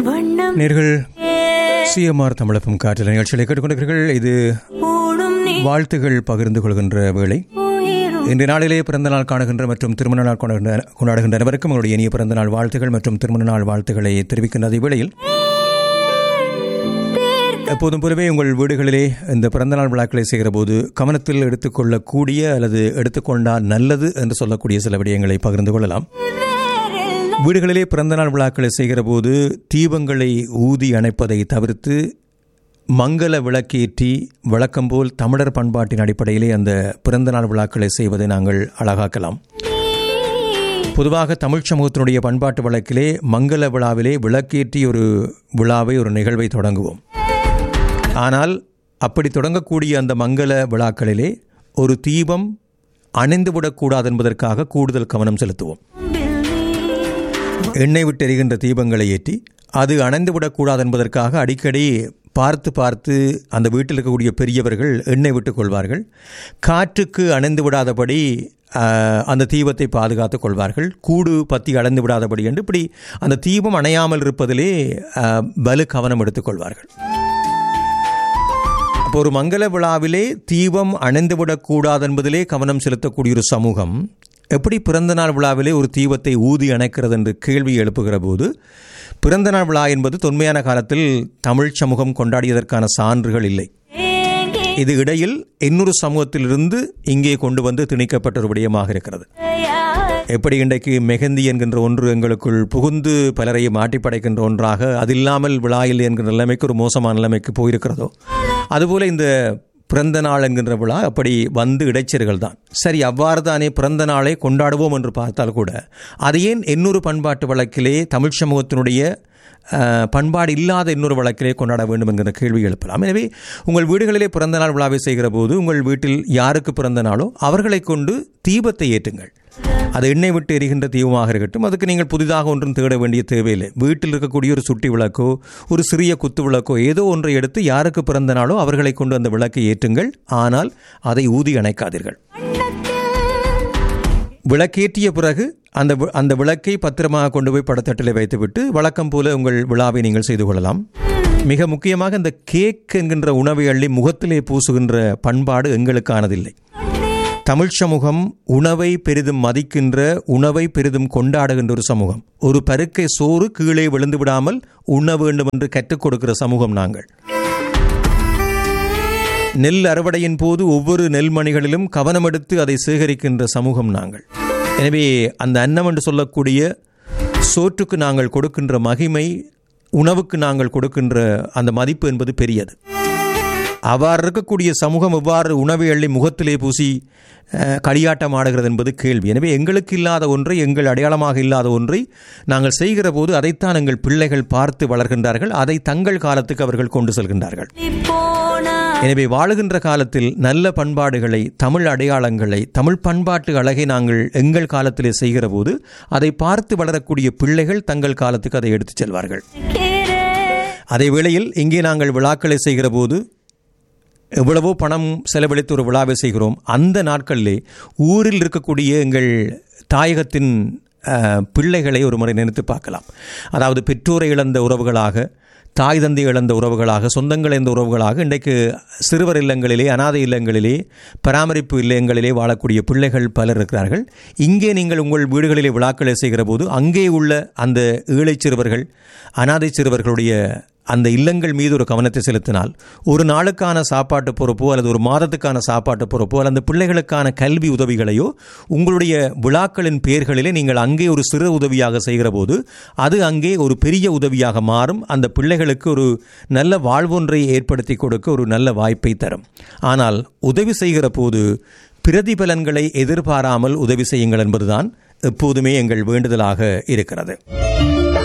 வண்ணம் நேர்கள் சிஎம்ஆர் தமிழகம் காற்றில் நிகழ்ச்சிகளை கேட்டுக்கொண்டிருக்கிறீர்கள் இது மூடும் நீ வாழ்த்துகள் பகிர்ந்து கொள்கின்ற வேளை உயிரும் இன்றைய நாளிலே பிறந்த நாள் காணுகின்ற மற்றும் திருமண நாள் கொண்டாடுகின்ற கொண்டாடுகின்ற அனைவருக்கும் உங்களுடைய இனிய பிறந்த நாள் வாழ்த்துகள் மற்றும் திருமண நாள் வாழ்த்துக்களை தெரிவிக்கின்ற அதே வேளையில் எப்போதும் போலவே உங்கள் வீடுகளிலே இந்த பிறந்தநாள் விழாக்களை செய்கிற போது கவனத்தில் எடுத்துக்கொள்ளக்கூடிய அல்லது எடுத்துக்கொண்டால் நல்லது என்று சொல்லக்கூடிய சில விடயங்களை பகிர்ந்து கொள்ளலாம் வீடுகளிலே பிறந்தநாள் விழாக்களை செய்கிற போது தீபங்களை ஊதி அணைப்பதை தவிர்த்து மங்கள விளக்கேற்றி வழக்கம்போல் தமிழர் பண்பாட்டின் அடிப்படையிலே அந்த பிறந்தநாள் விழாக்களை செய்வதை நாங்கள் அழகாக்கலாம் பொதுவாக தமிழ் சமூகத்தினுடைய பண்பாட்டு வழக்கிலே மங்கள விழாவிலே விளக்கேற்றி ஒரு விழாவை ஒரு நிகழ்வை தொடங்குவோம் ஆனால் அப்படி தொடங்கக்கூடிய அந்த மங்கள விழாக்களிலே ஒரு தீபம் அணைந்துவிடக்கூடாது என்பதற்காக கூடுதல் கவனம் செலுத்துவோம் எண்ணெய் விட்டு எரிகின்ற தீபங்களை ஏற்றி அது அணைந்து விடக்கூடாது என்பதற்காக அடிக்கடி பார்த்து பார்த்து அந்த வீட்டில் இருக்கக்கூடிய பெரியவர்கள் எண்ணெய் விட்டுக் கொள்வார்கள் காற்றுக்கு அணைந்து விடாதபடி ஆஹ், அந்த தீபத்தை பாதுகாத்துக் கொள்வார்கள் கூடு பற்றி அடைந்து விடாதபடி என்று இப்படி அந்த தீபம் அணையாமல் இருப்பதிலே ஆஹ், வலு கவனம் எடுத்துக்கொள்வார்கள் அப்போ ஒரு மங்கள விழாவிலே தீபம் அணைந்துவிடக்கூடாது என்பதிலே கவனம் செலுத்தக்கூடிய ஒரு சமூகம் எப்படி பிறந்த நாள் விழாவிலே ஒரு தீபத்தை ஊதி அணைக்கிறது என்று கேள்வி எழுப்புகிற போது பிறந்த நாள் விழா என்பது தொன்மையான காலத்தில் தமிழ் சமூகம் கொண்டாடியதற்கான சான்றுகள் இல்லை இது இடையில் இன்னொரு சமூகத்திலிருந்து இங்கே கொண்டு வந்து திணிக்கப்பட்ட ஒரு விடயமாக இருக்கிறது எப்படி இன்றைக்கு மெஹந்தி என்கின்ற ஒன்று எங்களுக்குள் புகுந்து பலரையும் ஆட்டி படைக்கின்ற ஒன்றாக அது இல்லாமல் விழா இல்லை என்கிற நிலைமைக்கு ஒரு மோசமான நிலைமைக்கு போயிருக்கிறதோ அதுபோல இந்த பிறந்த நாள் என்கின்ற விழா அப்படி வந்து இடைச்சர்கள் தான் சரி அவ்வாறு தானே பிறந்த நாளை கொண்டாடுவோம் என்று பார்த்தால் கூட அது ஏன் இன்னொரு பண்பாட்டு வழக்கிலே தமிழ் சமூகத்தினுடைய அஹ், பண்பாடு இல்லாத இன்னொரு வழக்கிலே கொண்டாட வேண்டும் என்கிற கேள்வி எழுப்பலாம் எனவே உங்கள் வீடுகளிலே பிறந்த நாள் விழாவை செய்கிற போது உங்கள் வீட்டில் யாருக்கு பிறந்த நாளோ அவர்களை கொண்டு தீபத்தை ஏற்றுங்கள் அது எண்ணெய் விட்டு எரிகின்ற தீபமாக இருக்கட்டும் அதுக்கு நீங்கள் புதிதாக ஒன்றும் தேட வேண்டிய தேவையில்லை வீட்டில் இருக்கக்கூடிய ஒரு சுட்டி விளக்கோ ஒரு சிறிய குத்து விளக்கோ ஏதோ ஒன்றை எடுத்து யாருக்கு பிறந்த நாளோ அவர்களை கொண்டு அந்த விளக்கை ஏற்றுங்கள் ஆனால் அதை ஊதி அணைக்காதீர்கள் விளக்கேற்றிய பிறகு அந்த வி- அந்த விளக்கை பத்திரமாக கொண்டு போய் படத்தட்டில் வைத்துவிட்டு வழக்கம் போல உங்கள் விழாவை நீங்கள் செய்து கொள்ளலாம் மிக முக்கியமாக இந்த கேக் என்கின்ற உணவை அள்ளி முகத்திலே பூசுகின்ற பண்பாடு எங்களுக்கானதில்லை தமிழ் சமூகம் உணவை பெரிதும் மதிக்கின்ற உணவை பெரிதும் கொண்டாடுகின்ற ஒரு சமூகம் ஒரு பருக்கை சோறு கீழே விழுந்து விடாமல் உண்ண வேண்டும் என்று கற்றுக் கொடுக்கிற சமூகம் நாங்கள் நெல் அறுவடையின் போது ஒவ்வொரு நெல்மணிகளிலும் கவனம் எடுத்து அதை சேகரிக்கின்ற சமூகம் நாங்கள் எனவே அந்த அன்னம் என்று சொல்லக்கூடிய சோற்றுக்கு நாங்கள் கொடுக்கின்ற மகிமை உணவுக்கு நாங்கள் கொடுக்கின்ற அந்த மதிப்பு என்பது பெரியது அவ்வாறு இருக்கக்கூடிய சமூகம் எவ்வாறு உணவை அள்ளி முகத்திலே பூசி அஹ், களியாட்டம் ஆடுகிறது என்பது கேள்வி எனவே எங்களுக்கு இல்லாத ஒன்றை எங்கள் அடையாளமாக இல்லாத ஒன்றை நாங்கள் செய்கிற போது அதைத்தான் எங்கள் பிள்ளைகள் பார்த்து வளர்கின்றார்கள் அதை தங்கள் காலத்துக்கு அவர்கள் கொண்டு செல்கின்றார்கள் போனா எனவே வாழுகின்ற காலத்தில் நல்ல பண்பாடுகளை தமிழ் அடையாளங்களை தமிழ் பண்பாட்டு அழகை நாங்கள் எங்கள் காலத்திலே செய்கிற போது அதை பார்த்து வளரக்கூடிய பிள்ளைகள் தங்கள் காலத்துக்கு அதை எடுத்துச் செல்வார்கள் அதே வேளையில் இங்கே நாங்கள் விழாக்களை செய்கிற போது எவ்வளவோ பணம் செலவழித்து ஒரு விழாவை செய்கிறோம் அந்த நாட்களிலே ஊரில் இருக்கக்கூடிய எங்கள் தாயகத்தின் அஹ், பிள்ளைகளை ஒரு முறை நினைத்து பார்க்கலாம் அதாவது பெற்றோரை இழந்த உறவுகளாக தாய் தந்தை இழந்த உறவுகளாக சொந்தங்கள் இழந்த உறவுகளாக இன்றைக்கு சிறுவர் இல்லங்களிலே அனாதை இல்லங்களிலே பராமரிப்பு இல்லங்களிலே வாழக்கூடிய பிள்ளைகள் பலர் இருக்கிறார்கள் இங்கே நீங்கள் உங்கள் வீடுகளிலே விழாக்களை செய்கிற போது அங்கே உள்ள அந்த ஏழைச் சிறுவர்கள் அனாதை சிறுவர்களுடைய அந்த இல்லங்கள் மீது ஒரு கவனத்தை செலுத்தினால் ஒரு நாளுக்கான சாப்பாட்டு பொறுப்போ அல்லது ஒரு மாதத்துக்கான சாப்பாட்டு பொறுப்போ அல்லது அந்த பிள்ளைகளுக்கான கல்வி உதவிகளையோ உங்களுடைய விழாக்களின் பெயர்களிலே நீங்கள் அங்கே ஒரு சிறு உதவியாக செய்கிற போது அது அங்கே ஒரு பெரிய உதவியாக மாறும் அந்த பிள்ளைகளுக்கு ஒரு நல்ல வாழ்வொன்றை ஏற்படுத்தி கொடுக்க ஒரு நல்ல வாய்ப்பை தரும் ஆனால் உதவி செய்கிற போது பிரதிபலன்களை எதிர்பாராமல் உதவி செய்யுங்கள் என்பதுதான் எப்போதுமே எங்கள் வேண்டுதலாக இருக்கிறது